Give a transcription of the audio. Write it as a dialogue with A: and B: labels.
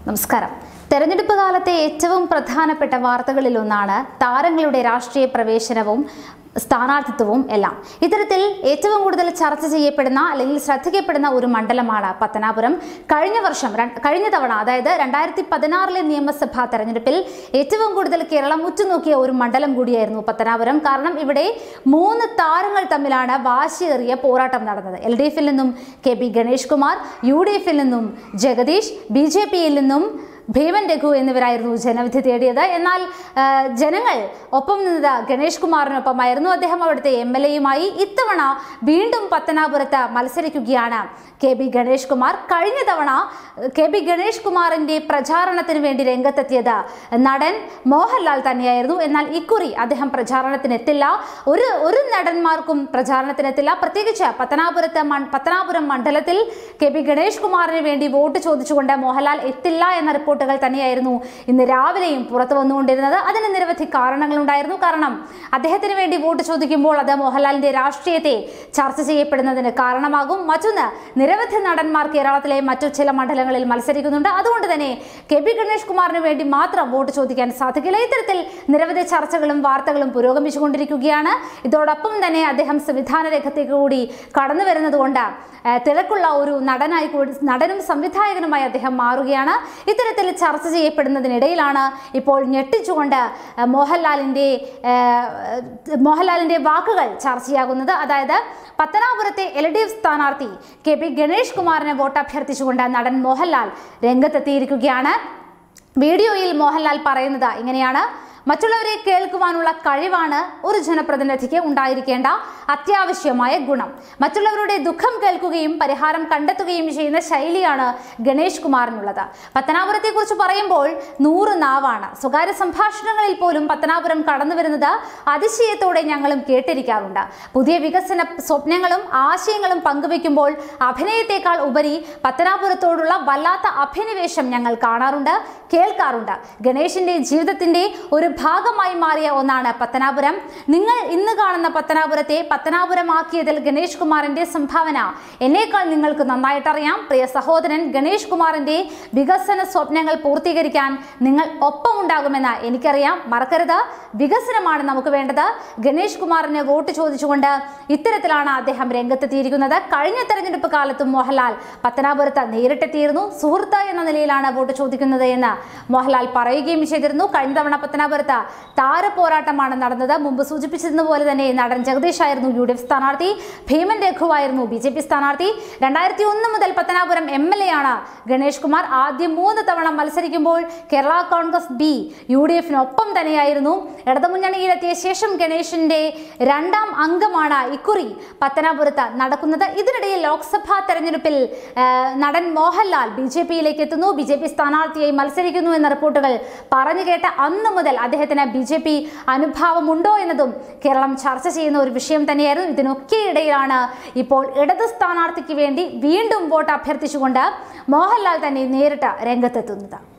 A: നമസ്കാരം തെരഞ്ഞെടുപ്പ് കാലത്തെ ഏറ്റവും പ്രധാനപ്പെട്ട വാർത്തകളിലൊന്നാണ് താരങ്ങളുടെ രാഷ്ട്രീയ പ്രവേശനവും സ്ഥാനാർത്ഥിത്വവും എല്ലാം ഇത്തരത്തിൽ ഏറ്റവും കൂടുതൽ ചർച്ച ചെയ്യപ്പെടുന്ന അല്ലെങ്കിൽ ശ്രദ്ധിക്കപ്പെടുന്ന ഒരു മണ്ഡലമാണ് പത്തനാപുരം കഴിഞ്ഞ വർഷം ര- കഴിഞ്ഞ തവണ അതായത് രണ്ടായിരത്തി പതിനാറിലെ നിയമസഭാ തെരഞ്ഞെടുപ്പിൽ ഏറ്റവും കൂടുതൽ കേരളം ഉറ്റുനോക്കിയ ഒരു മണ്ഡലം കൂടിയായിരുന്നു പത്തനാപുരം കാരണം ഇവിടെ മൂന്ന് താരങ്ങൾ തമ്മിലാണ് വാശിയേറിയ പോരാട്ടം നടന്നത് എൽ ഡി എഫിൽ നിന്നും K P Ganesh Kumar U D എഫിൽ നിന്നും ജഗദീഷ് ബി ജെ പിയിൽ നിന്നും ഭീമൻ രഘു എന്നിവരായിരുന്നു ജനവിധി തേടിയത് എന്നാൽ ആ, ജനങ്ങൾ ഒപ്പം നിന്നത് ഗണേഷ് കുമാറിനൊപ്പമായിരുന്നു അദ്ദേഹം അവിടുത്തെ എം എൽ എയുമായി ഇത്തവണ വീണ്ടും പത്തനാപുരത്ത് മത്സരിക്കുകയാണ് കെ ബി ഗണേഷ് കുമാർ കഴിഞ്ഞ തവണ കെ ബി ഗണേഷ് കുമാറിന്റെ പ്രചാരണത്തിന് വേണ്ടി രംഗത്തെത്തിയത് നടൻ മോഹൻലാൽ തന്നെയായിരുന്നു എന്നാൽ ഇക്കുറി അദ്ദേഹം പ്രചാരണത്തിനെത്തില്ല ഒരു ഒരു നടന്മാർക്കും പ്രചാരണത്തിനെത്തില്ല പ്രത്യേകിച്ച് പത്തനാപുരത്ത് മൺ- പത്തനാപുരം മണ്ഡലത്തിൽ കെ പി ഗണേഷ് കുമാറിന് വേണ്ടി വോട്ട് ചോദിച്ചുകൊണ്ട് മോഹൻലാൽ എത്തില്ല എന്ന റിപ്പോർട്ടുകൾ തന്നെയായിരുന്നു ഇന്ന് രാവിലെയും പുറത്തു വന്നുകൊണ്ടിരുന്നത് അതിന് നിരവധി കാരണങ്ങളുണ്ടായിരുന്നു കാരണം അദ്ദേഹത്തിന് വേണ്ടി വോട്ട് ചോദിക്കുമ്പോൾ അത് മോഹൻലാലിന്റെ രാഷ്ട്രീയത്തെ ചർച്ച ചെയ്യപ്പെടുന്നതിന് കാരണമാകും മറ്റൊന്ന് നിരവധി നടന്മാർ കേരളത്തിലെ മറ്റു ചില മണ്ഡലങ്ങളിൽ മത്സരിക്കുന്നുണ്ട് അതുകൊണ്ട് തന്നെ കെ പി ഗണേഷ് കുമാറിന് വേണ്ടി മാത്രം വോട്ട് ചോദിക്കാൻ സാധിക്കില്ല ഇത്തരത്തിൽ നിരവധി ചർച്ചകളും വാർത്തകളും പുരോഗമിച്ചുകൊണ്ടിരിക്കുകയാണ് ഇതോടൊപ്പം തന്നെ അദ്ദേഹം സംവിധാന രംഗത്തേക്ക് കൂടി കടന്നു വരുന്നതുകൊണ്ട് ആ, തിരക്കുള്ള ഒരു നടനായി കൂടി നടനും സംവിധായകനുമായി അദ്ദേഹം മാറുകയാണ് ഇത്തരത്തിൽ ചർച്ച ചെയ്യപ്പെടുന്നതിനിടയിലാണ് ഇപ്പോൾ ഞെട്ടിച്ചുകൊണ്ട് ആ, മോഹൻലാലിൻ്റെ ആ, മോഹൻലാലിൻ്റെ വാക്കുകൾ ചർച്ചയാകുന്നത് അതായത് പത്തനാപുരത്തെ എൽ ഡി എഫ് സ്ഥാനാർത്ഥി കെ പി ഗണേഷ് കുമാറിനെ വോട്ട് അഭ്യർത്ഥിച്ചുകൊണ്ട് നടൻ മോഹൻലാൽ രംഗത്തെത്തിയിരിക്കുകയാണ് വീഡിയോയിൽ മോഹൻലാൽ പറയുന്നത് ഇങ്ങനെയാണ് മറ്റുള്ളവരെ കേൾക്കുവാനുള്ള കഴിവാണ് ഒരു ജനപ്രതിനിധിക്ക് ഉണ്ടായിരിക്കേണ്ട അത്യാവശ്യമായ ഗുണം മറ്റുള്ളവരുടെ ദുഃഖം കേൾക്കുകയും പരിഹാരം കണ്ടെത്തുകയും ചെയ്യുന്ന ശൈലിയാണ് ഗണേഷ് കുമാറിനുള്ളത് പത്തനാപുരത്തെക്കുറിച്ച് പറയുമ്പോൾ നൂറ് നാവാണ് സ്വകാര്യ സംഭാഷണങ്ങളിൽ പോലും പത്തനാപുരം കടന്നു വരുന്നത് അതിശയത്തോടെ ഞങ്ങളും കേട്ടിരിക്കാറുണ്ട് പുതിയ വികസന സ്വപ്നങ്ങളും ആശയങ്ങളും പങ്കുവെക്കുമ്പോൾ അഭിനയത്തെക്കാൾ ഉപരി പത്തനാപുരത്തോടുള്ള വല്ലാത്ത അഭിനിവേശം ഞങ്ങൾ കാണാറുണ്ട് കേൾക്കാറുണ്ട് ഗണേഷിന്റെ ജീവിതത്തിന്റെ ഒരു ഭാഗമായി മാറിയ ഒന്നാണ് പത്തനാപുരം നിങ്ങൾ ഇന്ന് കാണുന്ന പത്തനാപുരത്തെ പത്തനാപുരമാക്കിയതിൽ ഗണേഷ് കുമാറിന്റെ സംഭാവന എന്നേക്കാൾ നിങ്ങൾക്ക് നന്നായിട്ടറിയാം പ്രിയ സഹോദരൻ ഗണേഷ് കുമാറിന്റെ വികസന സ്വപ്നങ്ങൾ പൂർത്തീകരിക്കാൻ നിങ്ങൾ ഒപ്പമുണ്ടാകുമെന്ന് എനിക്കറിയാം മറക്കരുത് വികസനമാണ് നമുക്ക് വേണ്ടത് ഗണേഷ് കുമാറിന് വോട്ട് ചോദിച്ചുകൊണ്ട് ഇത്തരത്തിലാണ് അദ്ദേഹം രംഗത്തെത്തിയിരിക്കുന്നത് കഴിഞ്ഞ തെരഞ്ഞെടുപ്പ് കാലത്തും മോഹൻലാൽ പത്തനാപുരത്ത് നേരിട്ടെത്തിയിരുന്നു സുഹൃത്ത് എന്ന നിലയിലാണ് വോട്ട് ചോദിക്കുന്നത് എന്ന് മോഹൻലാൽ പറയുകയും ചെയ്തിരുന്നു കഴിഞ്ഞ തവണ പത്തനാപുരത്ത് താരപോരാട്ടമാണ് നടന്നത് മുമ്പ് സൂചിപ്പിച്ചതുപോലെ തന്നെ നടൻ ജഗദീഷ് ആയിരുന്നു യു ഡി എഫ് സ്ഥാനാർത്ഥി ഭീമൻ രഘുവായിരുന്നു ബി ജെ പി സ്ഥാനാർത്ഥി രണ്ടായിരത്തി ഒന്ന് മുതൽ പത്തനാപുരം എം എൽ എ ആണ് ഗണേഷ് കുമാർ ആദ്യം മൂന്ന് തവണ മത്സരിക്കുമ്പോൾ Kerala Congress B U D എഫിനൊപ്പം തന്നെയായിരുന്നു ഇടതുമുന്നണിയിലെത്തിയ ശേഷം ഗണേഷിന്റെ രണ്ടാം അംഗമാണ് ഇക്കുറി പത്തനാപുരത്ത് നടക്കുന്നത് ഇതിനിടയിൽ ലോക്സഭാ തെരഞ്ഞെടുപ്പിൽ ആ, നടൻ മോഹൻലാൽ ബി ജെ പിയിലേക്ക് എത്തുന്നു ബി ജെ പി സ്ഥാനാർത്ഥിയായി മത്സരിക്കുന്നു എന്ന റിപ്പോർട്ടുകൾ പറഞ്ഞു കേട്ട അന്ന് മുതൽ അദ്ദേഹത്തിന് ബി ജെ പി അനുഭാവമുണ്ടോ എന്നതും കേരളം ചർച്ച ചെയ്യുന്ന ഒരു വിഷയം തന്നെയായിരുന്നു ഇതിനൊക്കെ ഇടയിലാണ് ഇപ്പോൾ ഇടത് സ്ഥാനാർത്ഥിക്ക് വേണ്ടി വീണ്ടും വോട്ട് അഭ്യർത്ഥിച്ചുകൊണ്ട് മോഹൻലാൽ തന്നെ നേരിട്ട് രംഗത്തെത്തുന്നത്